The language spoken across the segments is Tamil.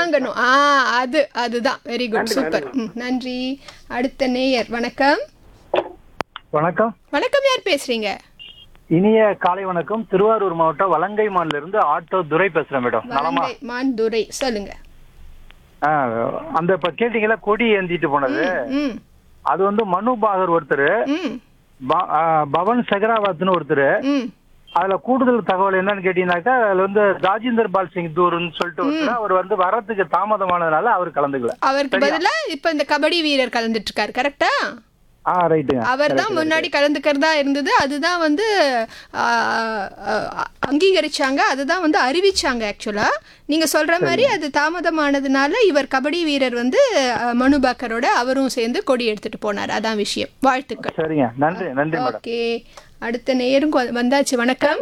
வாங்கணும் ஆ அது அதுதான் வெரி குட் சூப்பர் ம், நன்றி அடுத்த நேயர் வணக்கம் வணக்கம் வணக்கம் யார் பேசுறீங்க இனிய காலை வணக்கம் திருவாரூர் மாவட்டம் வலங்கைமான்ல இருந்து ஆட்டோ துரை பேசுறேன் மேடம் நலமா வலங்கை மான் துரை சொல்லுங்க ஆ, அந்த இப்ப கேட்டீங்களா கொடி ஏந்திட்டு போனது ம் அது வந்து மனு பாகர் ஒருத்தர் ம் ப- ஆ, பவன் செகராவத்னு ஒருத்தர் ம் அதுல கூடுதல் தகவல் என்னன்னு கேட்டீங்கன்னாக்கா அதுல வந்து ராஜேந்தர் பால் சிங் தூர்னு சொல்லிட்டு ஒருத்தர் அவர் வந்து வரத்துக்கு தாமதமானதுனால அவர் கலந்துக்கல அவருக்கு பதிலா இப்ப இந்த கபடி வீரர் கலந்துட்டு இருக்காரு கரெக்டா ஆ ரைட்டுங்க அவர் தான் முன்னாடி கலந்துக்கிறதா இருந்தது அதுதான் வந்து ஆ, ஆ, அங்கீகரிச்சாங்க அதுதான் வந்து அறிவிச்சாங்க ஆக்சுவலா நீங்க சொல்ற மாதிரி அது தாமதமானதுனால இவர் கபடி வீரர் வந்து ஆ, மனு பாக்கரோட அவரும் சேர்ந்து கொடி எடுத்துட்டு போனார் அதான் விஷயம் வாழ்த்துக்கள் சரிங்க நன்றி நன்றி மேடம் ஓகே அடுத்த நேயரும் கொ- வந்தாச்சு வணக்கம்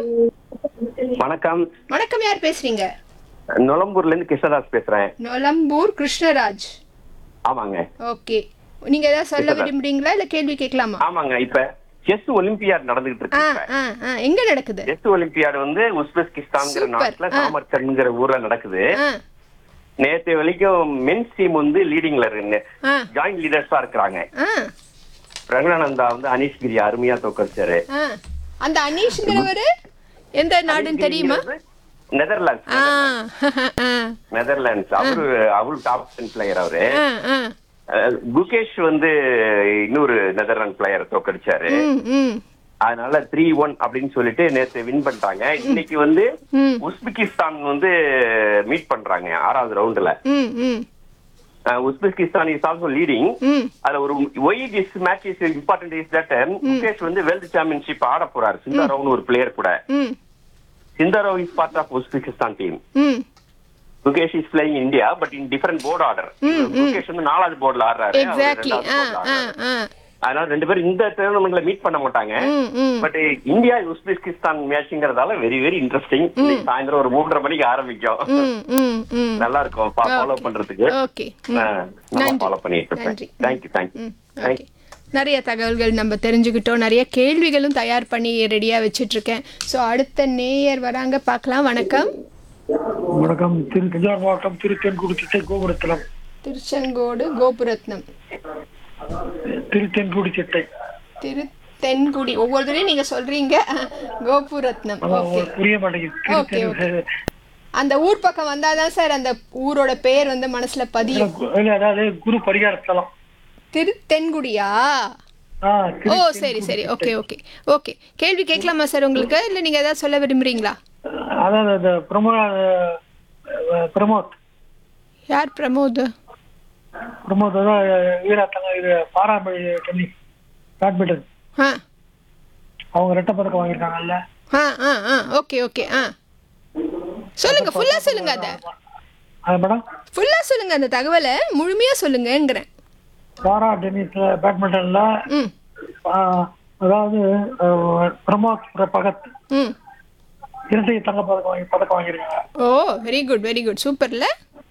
வணக்கம் வணக்கம் யார் பேசுறீங்க நொலம்பூர்ல இருந்து கிருஷ்ணதாஸ் பேசுறேன் நொலம்பூர் கிருஷ்ணராஜ் ஆமாங்க ஓகே நீங்க ஏதாவது சொல்ல விரும்புறீங்களா இல்ல கேள்வி கேட்கலாமா ஆமாங்க இப்ப செஸ் ஒலிம்பியாட் நடந்துகிட்டு ஆ இருக்கு இப்ப. ஆ ஆ எங்க நடக்குது செஸ் ஒலிம்பியாட் வந்து உஸ்பெஸ்கிஸ்தான்ங்கிற Super. நாட்டுல ஆ. சாமர்கண்ட்ங்கிற ஊர்ல நடக்குது ஆ நேத்து வரைக்கும் மென்ஸ் டீம் வந்து லீடிங்ல இருக்கு ஆ ஜாயிண்ட் லீடர்ஸா இருக்கிறாங்க ஆ பிரகடானந்தா வந்து அனீஷ் கிரி அருமையா தோக்கடிச்சாரு ஆ அந்த அனீஷ்ங்கிறவரு எந்த நாடுன்னு தெரியுமா நெதர்லாண்ட்ஸ் ஆ ஆ நெதர்லாண்ட்ஸ் அவரு அவரு டாப் டென் பிளேயர் அவரு ஆ ஆ அஹ், குகேஷ் வந்து இன்னொரு நெதர்லாந்து பிளேயரை தோக்கடிச்சாரு ம் ம் அதனால த்ரீ ஒன் அப்படின்னு சொல்லிட்டு நேத்து வின் பண்ணிட்டாங்க இன்னைக்கு வந்து ம். உஸ்பெகிஸ்தான் வந்து மீட் பண்றாங்க ஆறாவது ரவுண்டுல ம் ம் உஸ்பெகிஸ்தான் இஸ் ஆல்சோ லீடிங் ம் அதுல ஒரு why this match is important is that Mukesh வந்து வேர்ல்டு சாம்பியன்ஷிப் ஆட போறாரு சிந்தாரோவ்னு ஒரு பிளேயர் கூட ம் Sindarov is part of Uzbekistan team ம் Mukesh is playing India but in different board order Mukesh வந்து நாலாவது போர்டுல ஆடுறாரு அவரு எக்ஸாக்ட்லி ரெண்டாவது ஆ boardல ஆ ஆடுறாரு. ஆ அதனால ரெண்டு பேரும் இந்த டோர்னமெண்ட்ல மீட் பண்ண மாட்டாங்க ம் ம் பட் இந்தியா உஸ்பெகிஸ்தான் மேட்ச்ங்கிறதால வெரி வெரி இன்ட்ரெஸ்டிங் சாயந்தரம் ஒரு மூன்றரை மணிக்கு ஆரம்பிக்கும் ம் ம் ம் நல்லா இருக்கும் ஃபாலோ Okay. பண்றதுக்கு ஓகே ம். ஆ, நல்லா நன்றி. ஃபாலோ பண்ணிட்டு இருப்பேன் நன்றி. தேங்க்யூ தேங்க்யூ ம் ஓகே நிறைய தகவல்கள் நம்ம தெரிஞ்சுக்கிட்டோம் நிறைய கேள்விகளும் தயார் பண்ணி ரெடியாக வச்சிட்டு இருக்கேன் ஸோ அடுத்த நேயர் வராங்க பார்க்கலாம் வணக்கம் வணக்கம் திரு தஞ்சாவூர் மாவட்டம் திருத்தென்குடி சிட்டை கோபுரத்தலம் திருச்செங்கோடு கோபுரத்னம் திருத்தென்குடி சிட்டை திரு தென்குடி ஒவ்வொரு தடவையும் நீங்க சொல்றீங்க கோபுரத்னம் ஓகே புரிய மாட்டேங்குது ஓகே ஓகே அந்த ஊர் பக்கம் வந்தாதான் சார் அந்த ஊரோட பேர் வந்து மனசுல பதியும் இல்ல அதாவது குரு பரிகார ஸ்தலம் திரு தென்குடியா ஆ, ஓ சரி சரி ஓகே ஓகே ஓகே கேள்வி கேட்கலாமா சார் உங்களுக்கு இல்லை நீங்க ஏதாவது சொல்ல விரும்புறீங்களா அதாவது அந்த பிரமோ அஹ், பிரமோத் யார் பிரமோத் பிரமோத் தான் வீராத்தங்க இது பாராமழி டென்னிஸ் பேட்மிண்டன் ஆ அவங்க ரெட்டை பதக்கம் வாங்கியிருக்காங்கல்ல ஆ ஆ ஆ ஓகே ஓகே ஆ சொல்லுங்க ஃபுல்லா சொல்லுங்க அத அது மேடம் ஃபுல்லா சொல்லுங்க அந்த தகவலை முழுமையா சொல்லுங்கங்கிறேன் பாரா டென்னிஸ்ல பேட்மிண்டன்ல ம் ஆஹ், அதாவது அஹ், பிரமோத் பகத் ம் இரட்டை தங்க பதக்கம் வாங்கி பதக்கம் வாங்கியிருக்காங்க oh very good very good சூப்பர்ல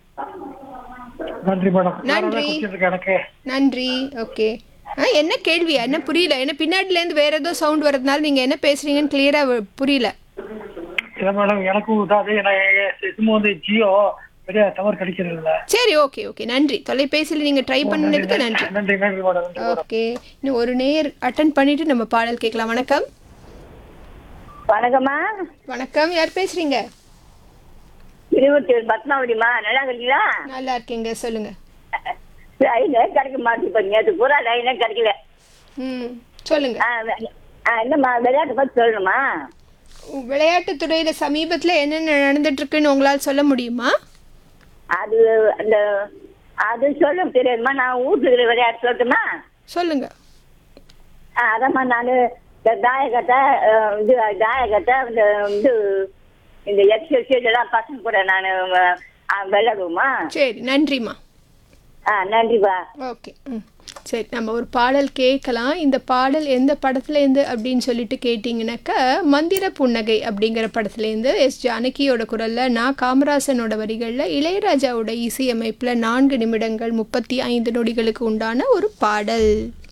நன்றி மேடம் நன்றி. இருக்கு எனக்கு நன்றி ஓகே ஆ என்ன கேள்வி என்ன புரியல என்ன பின்னாடில இருந்து வேற ஏதோ சவுண்ட் வரதுனால நீங்க என்ன பேசுறீங்கன்னு கிளியரா புரியல இல்ல மேடம் எனக்கும் இதாவது எனக்கு சிம் வந்து ஜியோ பெரிய டவர் கிடைக்கிறது இல்ல சரி ஓகே ஓகே நன்றி தொலைபேசியில் நீங்க ட்ரை பண்ணதுக்கு நன்றி நன்றி நன்றி மேடம் நன்றி மேடம் ஓகே இன்னும் ஒரு நேர் அட்டன் பண்ணிட்டு நம்ம பாடல் கேட்கலாம் வணக்கம் வணக்கம்மா வணக்கம் யார் பேசுறீங்க இருபத்தி ஏழு பத்மாவதிமா நல்லா இருக்கீங்களா நல்லா இருக்கீங்க சொல்லுங்க லைனே கிடைக்க மாட்டேங்குது நேற்று பூரா லைனே கிடைக்கல ம் சொல்லுங்க ஆ, வே- ஆ, என்னம்மா விளையாட்டு பத்தி சொல்லணுமா விளையாட்டுத் துறையில சமீபத்துல என்னென்ன நடந்துட்டு இருக்குன்னு உங்களால் சொல்ல முடியுமா அது அந்த அது சொல்ல தெரியாதுமா நான் வீட்டுக்கு விளையாட்டு சொல்லட்டுமா சொல்லுங்க ஆ, அதாம்மா நான் இந்த தாயக்கட்டை அஹ், இது தாயக்கட்டை இந்த இது இந்த எக்ஸசைஸ் எல்லாம் பசங்க கூட நான் விளையாடுவோமா சரி நன்றிம்மா ஆ நன்றிப்பா ஓகே ம் சரி நம்ம ஒரு பாடல் கேட்கலாம் இந்த பாடல் எந்த படத்துலேருந்து அப்படின்னு சொல்லிட்டு கேட்டிங்கனாக்கா மந்திர புன்னகை அப்படிங்கிற படத்துலேருந்து எஸ் ஜானகியோட குரலில் நான் காமராசனோட வரிகளில் இளையராஜாவோட இசையமைப்பில் நான்கு நிமிடங்கள் முப்பத்தி ஐந்து நொடிகளுக்கு உண்டான ஒரு பாடல்